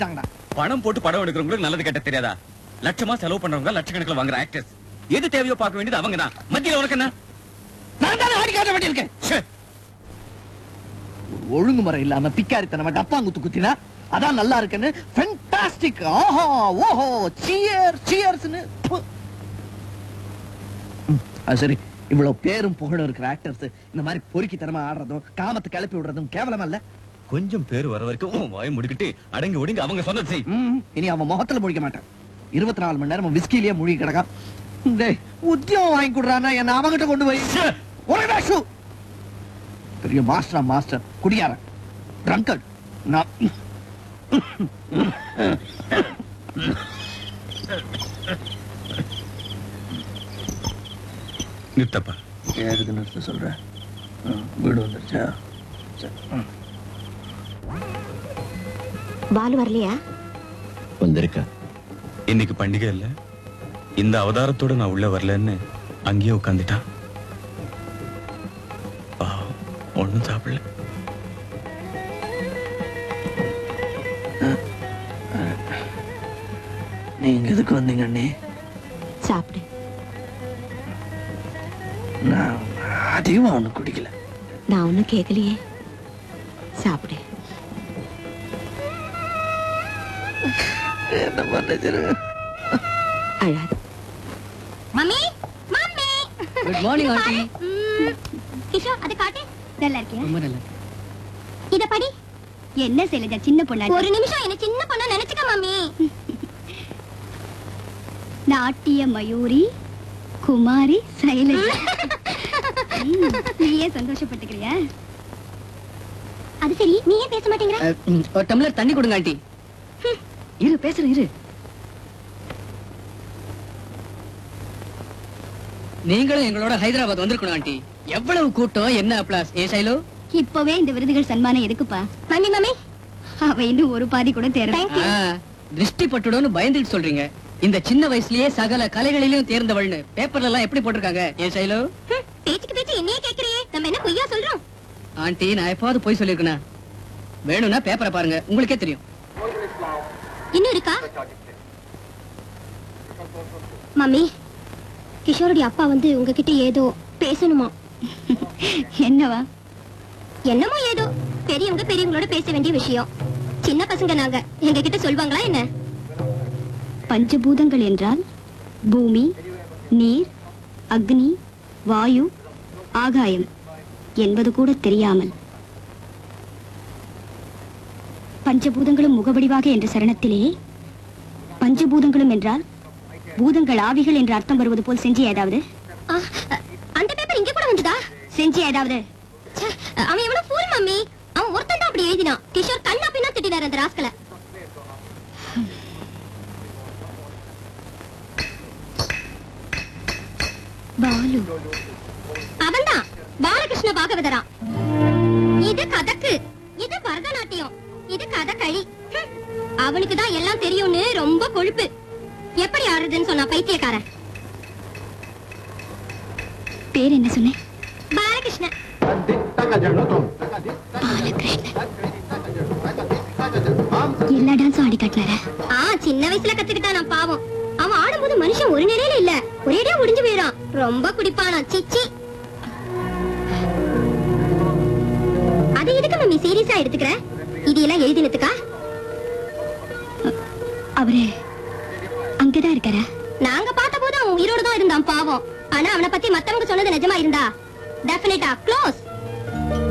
பண்ணிட்டாங்கடா பணம் போட்டு படம் எடுக்கிறவங்களுக்கு நல்லது கெட்ட தெரியாதா லட்சமா செலவு பண்றவங்க லட்சக்கணக்கில் வாங்குற ஆக்டர்ஸ் எது தேவையோ பார்க்க வேண்டியது அவங்க தான் மத்தியில உனக்கு என்ன நான் தானே ஆடி காட்ட வேண்டியிருக்கேன் ச்சே. ஒரு ஒழுங்குமுறை இல்லாம பிக்காரித்தனமா டப்பாங்குத்து குத்தினா அதான் நல்லா இருக்குன்னு ஃபென்டாஸ்டிக் ஆஹா ஓஹோ சியர் சியர்ஸ்னு அது சரி இவ்வளவு பேரும் புகழும் இருக்கிற ஆக்டர்ஸ் இந்த மாதிரி பொறுக்கி தரமா ஆடுறதும் காமத்தை கிளப்பி விடுறதும் கேவலமா இல்ல கொஞ்சம் பேர் வர வரைக்கும் உன் வாயை முடிக்கிட்டு அடங்கி ஒடுங்கி அவங்க சொன்னது செய் ம், இனி அவன் முகத்துல முழிக்க மாட்டான் இருபத்தி நாலு மணி நேரம் விஸ்கிலேயே முழுகி கிடக்கான் டேய் உத்தியோகம் வாங்கி கொடுறானா என்ன அவங்கிட்ட கொண்டு போய் ச்சே. உனக்குடா ஷூ பெரிய மாஸ்டரா மாஸ்டர் குடியாரன் ட்ரங்கட் நான் நிறுத்தப்பா எதுக்கு நிறுத்த சொல்ற வீடு வந்துருச்சா சரி, ம். பாலு வரலையா வந்திருக்கா இன்னைக்கு பண்டிகை இல்ல இந்த அவதாரத்தோட நான் உள்ள வரலன்னு அங்கேயே உட்காந்துட்டான் பாவம், ஒண்ணும் சாப்பிடல நீங்க எதுக்கு வந்தீங்க அண்ணே சாப்பிடு நான் அதிகமா ஒண்ணு குடிக்கல நான் ஒன்னும் கேட்கலையே சாப்பிடு என்ன பண்ணுச்சிருங்க அழாது mummy mummy good morning aunty ம், கிஷோர் அதை காட்டு நல்லா இருக்கியா ரொம்ப நல்லா இத படி என்ன செய்யலஜா சின்ன பொண்ணா ஒரு நிமிஷம் என்ன சின்ன பொண்ணா நினைச்சுக்க மாமி நாட்டிய மயூரி குமாரி சைலஜா ம், நீயே சந்தோஷப்பட்டுக்கிறியா அது சரி நீ ஏன் பேச மாட்டேங்கிற அஹ், ம், ஒரு டம்ளர் தண்ணி கொடுங்க ஆண்டி இரு பேசுறேன் இரு நீங்களும் எங்களோட ஹைதராபாத் வந்திருக்கணும் ஆண்டி எவ்வளவு கூட்டம் என்ன அப்ளாஸ் ஏ சைலோ இப்பவே இந்த விருதுகள் சன்மானம் எதுக்குப்பா மம்மி மம்மி அவ இன்னும் ஒரு பாதி கூட தேர ஆ, திருஷ்டி பட்டுடோன்னு பயந்துட்டு சொல்றீங்க இந்த சின்ன வயசுலயே சகல கலைகளிலும் தேர்ந்தவள்னு பேப்பர்ல எல்லாம் எப்படி போட்டிருக்காங்க ஏ சைலோ பேச்சுக்கு பேச்சு என்னையே கேக்குறியே நம்ம என்ன பொய்யா சொல்றோம் ஆண்டி நான் எப்பாவது போய் சொல்லிருக்கேனா வேணும்னா பேப்பரை பாருங்க உங்களுக்கே தெரியும் இன்னும் இருக்கா மம்மி கிஷோருடைய அப்பா வந்து உங்ககிட்ட ஏதோ பேசணுமா என்னவா என்னமோ ஏதோ பெரியவங்க பெரியவங்களோட பேச வேண்டிய விஷயம் சின்ன பசங்க நாங்க எங்க கிட்ட சொல்வாங்களா என்ன பஞ்சபூதங்கள் என்றால் பூமி நீர் அக்னி வாயு ஆகாயம் என்பது கூட தெரியாமல் பஞ்சபூதங்களும் முகவடிவாக என்ற சரணத்திலே பஞ்சபூதங்களும் என்றால் பூதங்கள் ஆவிகள் என்ற அர்த்தம் வருவது போல் செஞ்சு ஏதாவது அந்த பேப்பர் இங்க கூட வந்ததா செஞ்சு ஏதாவது ச்சே, அவன் எவ்வளவு ஃபூல் மம்மி அவன் ஒருத்தன் தான் அப்படி எழுதினான் கிஷோர் கண்ணா பின்னா திட்டினார் அந்த ராஸ்கல பாலு அவன்தான் பாலகிருஷ்ண பாகவதரா இது கதக்கு இது பரதநாட்டியம் இது கதகளி ஹம். அவனுக்கு தான் எல்லாம் தெரியும்னு ரொம்ப கொழுப்பு எப்படி ஆடுறதுன்னு சொன்னா பைத்தியக்காரன் பேர் என்ன சொன்னேன் பாலகிருஷ்ணன் எல்லா டான்ஸும் ஆடி காட்டினாரா ஆ சின்ன வயசுல கத்துக்கிட்டான் நான் பாவம் அவன் ஆடும்போது மனுஷன் ஒரு நிலையில இல்ல ஒரேடியா முடிஞ்சு போயிடான் ரொம்ப குடிப்பானா சிச்சி அது எதுக்கு மம்மி சீரியஸா எடுத்துக்கிற இது எல்லாம் எழுதினதுக்கா அவரு அங்கதான் இருக்காரா நாங்க பார்த்த போது அவன் உயிரோட தான் இருந்தான் பாவம் ஆனா அவனை பத்தி மத்தவங்க சொன்னது நிஜமா இருந்தா டெஃபினட்டா க்ளோஸ்